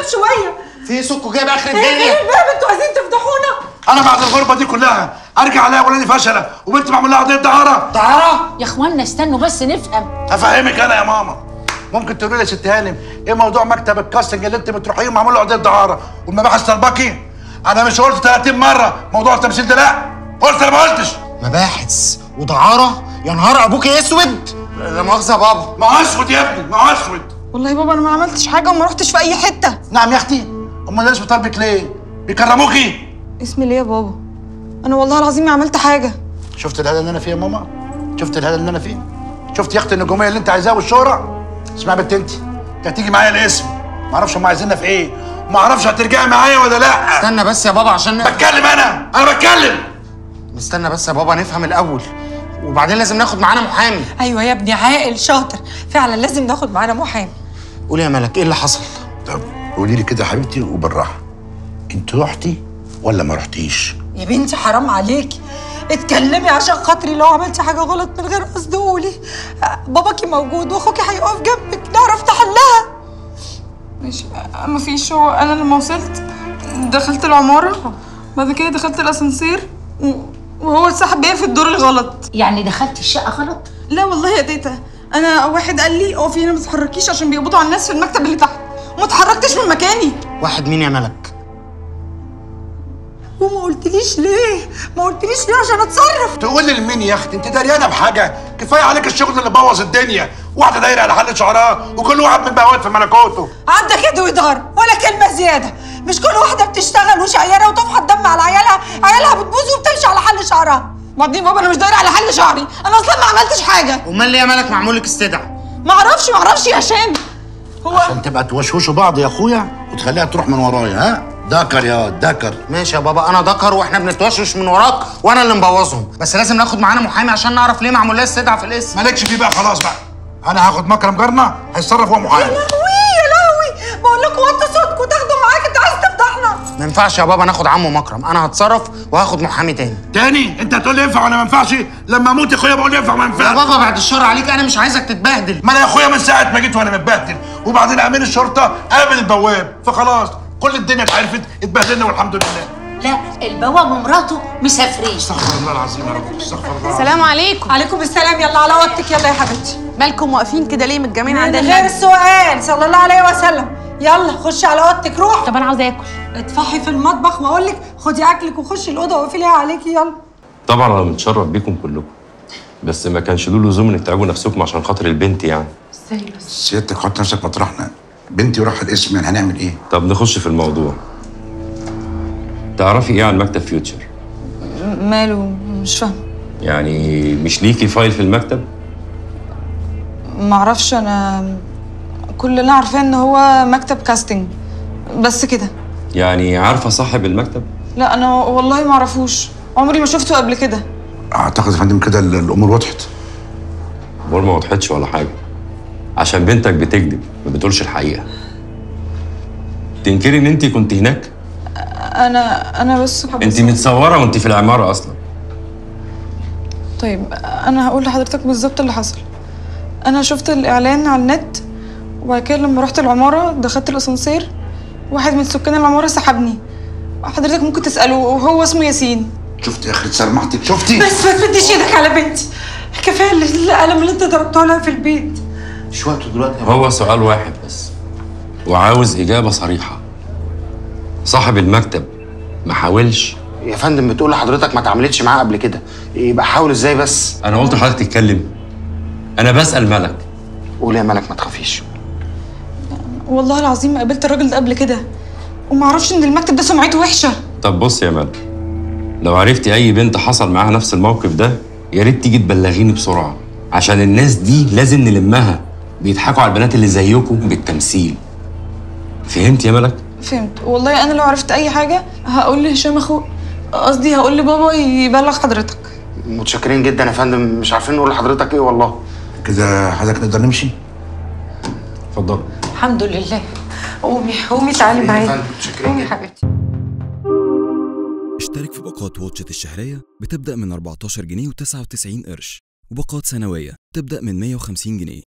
نتكلم شويه في سكو جايب اخر ايه الدنيا الباب انتوا عايزين تفضحونا انا بعد الغربه دي كلها ارجع الاقي ولادي فشله وبنت معمول لها قضيه دعاره دعاره يا اخوانا استنوا بس نفهم هفهمك انا يا ماما ممكن تقولي لي يا ست هانم ايه موضوع مكتب الكاستنج اللي انت بتروحيه ومعمول له قضيه دعاره والمباحث طالباكي انا مش قلت 30 مره موضوع التمثيل ده لا قلت انا ما قلتش مباحث ودعاره يا نهار ابوك اسود لا مؤاخذه يا بابا ما هو اسود يا ابني ما هو اسود والله يا بابا انا ما عملتش حاجه وما رحتش في اي حته نعم يا اختي امال الناس بتطالبك ليه بيكرموكي اسمي ليه يا بابا انا والله العظيم ما عملت حاجه شفت الهدف اللي انا فيه يا ماما شفت الهدف اللي انا فيه شفت يا اختي النجوميه اللي انت عايزاها والشهره اسمعي يا بنت انت انت هتيجي معايا الاسم ما اعرفش هم عايزيننا في ايه ما اعرفش هترجعي معايا ولا لا استنى بس يا بابا عشان ن- بتكلم انا انا بتكلم استنى بس يا بابا نفهم الاول وبعدين لازم ناخد معانا محامي ايوه يا ابني عاقل شاطر فعلا لازم ناخد معانا محامي قولي يا ملك ايه اللي حصل طب قولي لي كده يا حبيبتي وبالراحه انت رحتي ولا ما رحتيش يا بنتي حرام عليكي اتكلمي عشان خاطري لو عملتي حاجه غلط من غير قصد قولي باباكي موجود واخوكي هيقف جنبك نعرف نحلها ماشي ما فيش هو انا لما وصلت دخلت العماره بعد كده دخلت الاسانسير و- وهو اتسحب بيا في الدور الغلط يعني دخلت الشقه غلط لا والله يا تيتا انا واحد قال لي اقفي هنا ما تتحركيش عشان بيقبضوا على الناس في المكتب اللي تحت وما اتحركتش من مكاني واحد مين يا ملك وما قلتليش ليه ما قلتليش ليه عشان اتصرف تقولي لمين يا اختي انت دريانه بحاجه كفايه عليك الشغل اللي بوظ الدنيا واحده دايره على حل شعرها وكل واحد من بهوات في ملكوته عندك يد ودار ولا كلمه زياده مش كل واحده بتشتغل وشقيانه وتفحط دم على عيالها عيالها بتبوظ وبتمشي على حل شعرها بعدين بابا انا مش دايره على حل شعري انا اصلا ما عملتش حاجه امال ليه يا ملك معمول لك استدعاء ما اعرفش ما اعرفش يا هشام هو عشان تبقى توشوشوا بعض يا اخويا وتخليها تروح من ورايا ها دكر يا دكر ماشي يا بابا انا ذكر واحنا بنتوشوش من وراك وانا اللي مبوظهم بس لازم ناخد معانا محامي عشان نعرف ليه معمول لها استدعاء في الاسم مالكش فيه بقى خلاص بقى انا هاخد مكرم جارنا هيتصرف هو محامي لهوي يا لهوي بقول لكم وطوا صوتكم تاخدوا معاك انت عايز تفضحنا ما ينفعش يا بابا ناخد عمو مكرم انا هتصرف وهاخد محامي تاني تاني انت هتقول لي ينفع ولا ما ينفعش لما اموت يا اخويا بقول ينفع وما يا ينفعش بابا بعد الشر عليك انا مش عايزك تتبهدل ما انا يا اخويا من ساعه ما جيت وانا متبهدل وبعدين امين الشرطه قابل البواب فخلاص كل الدنيا اتعرفت اتبهدلنا والحمد لله لا البواب ومراته مسافرين استغفر الله العظيم يا رب استغفر الله السلام عليكم عليكم السلام يلا على اوضتك يلا يا حبيبتي مالكم واقفين كده ليه متجمعين من عند غير النبي سؤال صلى الله عليه وسلم يلا خشي على اوضتك روح طب انا عاوزه اكل اتفحي في المطبخ واقول لك خدي اكلك وخشي الاوضه واقفليها عليكي يلا طبعا انا متشرف بيكم كلكم بس ما كانش له لزوم انك تعبوا نفسكم عشان خاطر البنت يعني سيادتك حط نفسك مطرحنا بنتي وراح الاسم يعني هنعمل ايه؟ طب نخش في الموضوع تعرفي ايه عن مكتب فيوتشر ماله مش فاهم يعني مش ليكي فايل في المكتب ما اعرفش انا كل اللي انا عارفاه ان هو مكتب كاستنج بس كده يعني عارفه صاحب المكتب لا انا والله ما اعرفوش عمري ما شفته قبل كده اعتقد يا فندم كده ال- الامور وضحت امور ما وضحتش ولا حاجه عشان بنتك بتكذب ما بتقولش الحقيقه تنكري ان انت كنت هناك انا انا بس انت متصوره وانت في العماره اصلا طيب انا هقول لحضرتك بالظبط اللي حصل انا شفت الاعلان على النت وبعد كده لما رحت العماره دخلت الاسانسير واحد من سكان العماره سحبني حضرتك ممكن تساله وهو اسمه ياسين شفتي يا اخي سلمحتك شفتي؟ بس ما تمديش ايدك على بنتي كفايه القلم اللي انت ضربته لها في البيت مش وقته دلوقتي يا هو سؤال واحد بس وعاوز إجابة صريحة صاحب المكتب ما حاولش يا فندم بتقول لحضرتك ما اتعاملتش معاه قبل كده يبقى حاول ازاي بس أنا قلت لحضرتك تتكلم أنا بسأل ملك قول يا ملك ما تخافيش والله العظيم ما قابلت الراجل ده قبل كده وما اعرفش ان المكتب ده سمعته وحشه طب بص يا ملك لو عرفتي أي بنت حصل معاها نفس الموقف ده يا ريت تيجي تبلغيني بسرعة عشان الناس دي لازم نلمها بيضحكوا على البنات اللي زيكم بالتمثيل فهمت يا ملك؟ فهمت والله انا لو عرفت اي حاجه هقول لهشام اخوه قصدي هقول لبابا يبلغ حضرتك متشكرين جدا يا فندم مش عارفين نقول لحضرتك ايه والله كده حضرتك نقدر نمشي؟ اتفضل الحمد لله قومي قومي تعالي يا معايا فندم، متشكرين قومي يا جدا. حبيبتي اشترك في باقات واتشت الشهرية بتبدأ من 14 جنيه و99 قرش وباقات سنوية تبدأ من 150 جنيه